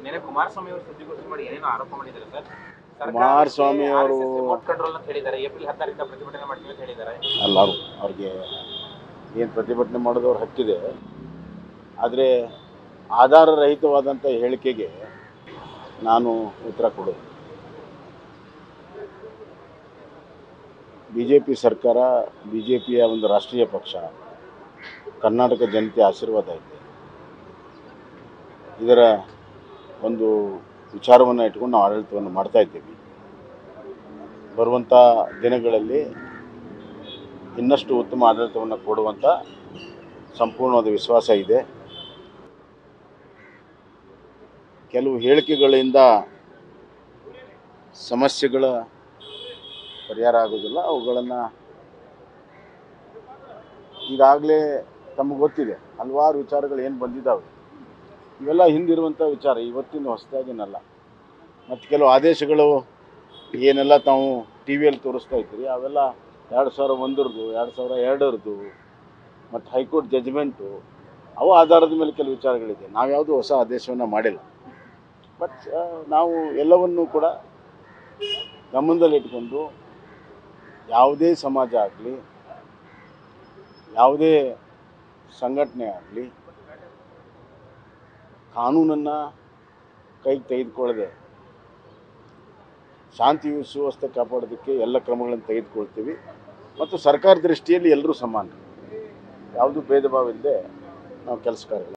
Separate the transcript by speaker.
Speaker 1: ನೆನೆ ಕುಮಾರಸ್ವಾಮಿ ಅವರು ಸುದ್ದಿಗೋಷ್ಠಿ ಮಾಡಿ ಏನೇನೋ ಆರೋಪ ಮಾಡಿದ್ದಾರೆ ಸರ್
Speaker 2: ಕುಮಾರಸ್ವಾಮಿ ಅವರು-
Speaker 1: ರಿಮೋಟ್ ಕಂಟ್ರೋಲ್ ಅಂತ ಹೇಳಿದ್ದಾರೆ ಏಪ್ರಿಲ್ ಹತ್ತರಿಂದ ಪ್ರತಿಭಟನೆ ಮಾಡ್ತೀವಿ ಅಂತ ಹೇಳಿದ್ದಾರೆ
Speaker 2: ಎಲ್ಲರೂ ಅವ್ರಿಗೆ ಏನು ಪ್ರತಿಭಟನೆ ಮಾಡೋದವ್ರ ಹಕ್ಕಿದೆ ಆದರೆ ಆಧಾರರಹಿತವಾದಂಥ ಹೇಳಿಕೆಗೆ ನಾನು ಉತ್ತರ ಕೊಡೋದು ಬಿ ಜೆ ಪಿ ಸರ್ಕಾರ ಬಿ ಜೆ ಪಿಯ ಒಂದು ರಾಷ್ಟ್ರೀಯ ಪಕ್ಷ ಕರ್ನಾಟಕ ಜನತೆ ಆಶೀರ್ವಾದ ಇದೆ ಇದರ ಒಂದು ವಿಚಾರವನ್ನು ಇಟ್ಕೊಂಡು ನಾವು ಆಡಳಿತವನ್ನು ಮಾಡ್ತಾ ಇದ್ದೀವಿ ಬರುವಂಥ ದಿನಗಳಲ್ಲಿ ಇನ್ನಷ್ಟು ಉತ್ತಮ ಆಡಳಿತವನ್ನು ಕೊಡುವಂಥ ಸಂಪೂರ್ಣವಾದ ವಿಶ್ವಾಸ ಇದೆ ಕೆಲವು ಹೇಳಿಕೆಗಳಿಂದ ಸಮಸ್ಯೆಗಳ ಪರಿಹಾರ ಆಗೋದಿಲ್ಲ ಅವುಗಳನ್ನು ಈಗಾಗಲೇ ತಮಗೆ ಗೊತ್ತಿದೆ ಹಲವಾರು ವಿಚಾರಗಳು ಏನು ಬಂದಿದ್ದಾವೆ ಇವೆಲ್ಲ ಹಿಂದಿರುವಂಥ ವಿಚಾರ ಇವತ್ತಿನ ಹೊಸದಾಗೇನಲ್ಲ ಮತ್ತು ಕೆಲವು ಆದೇಶಗಳು ಏನೆಲ್ಲ ತಾವು ಟಿ ವಿಯಲ್ಲಿ ತೋರಿಸ್ತಾ ಇದ್ದೀರಿ ಅವೆಲ್ಲ ಎರಡು ಸಾವಿರ ಒಂದರದು ಎರಡು ಸಾವಿರ ಎರಡರದು ಮತ್ತು ಹೈಕೋರ್ಟ್ ಜಜ್ಮೆಂಟು ಅವು ಆಧಾರದ ಮೇಲೆ ಕೆಲವು ವಿಚಾರಗಳಿದೆ ನಾವ್ಯಾವುದೂ ಹೊಸ ಆದೇಶವನ್ನು ಮಾಡಿಲ್ಲ ಬಟ್ ನಾವು ಎಲ್ಲವನ್ನೂ ಕೂಡ ಗಮನದಲ್ಲಿಟ್ಕೊಂಡು ಯಾವುದೇ ಸಮಾಜ ಆಗಲಿ ಯಾವುದೇ ಸಂಘಟನೆ ಆಗಲಿ ಕಾನೂನನ್ನು ಕೈಗೆ ತೆಗೆದುಕೊಳ್ಳದೆ ಶಾಂತಿ ಸುವ್ಯವಸ್ಥೆ ಕಾಪಾಡೋದಕ್ಕೆ ಎಲ್ಲ ಕ್ರಮಗಳನ್ನು ತೆಗೆದುಕೊಳ್ತೀವಿ ಮತ್ತು ಸರ್ಕಾರ ದೃಷ್ಟಿಯಲ್ಲಿ ಎಲ್ಲರೂ ಸಮಾನ ಯಾವುದೂ ಭೇದ ಭಾವ ಇಲ್ಲದೆ ನಾವು ಕೆಲಸ ಕಾರ್ಯಗಳು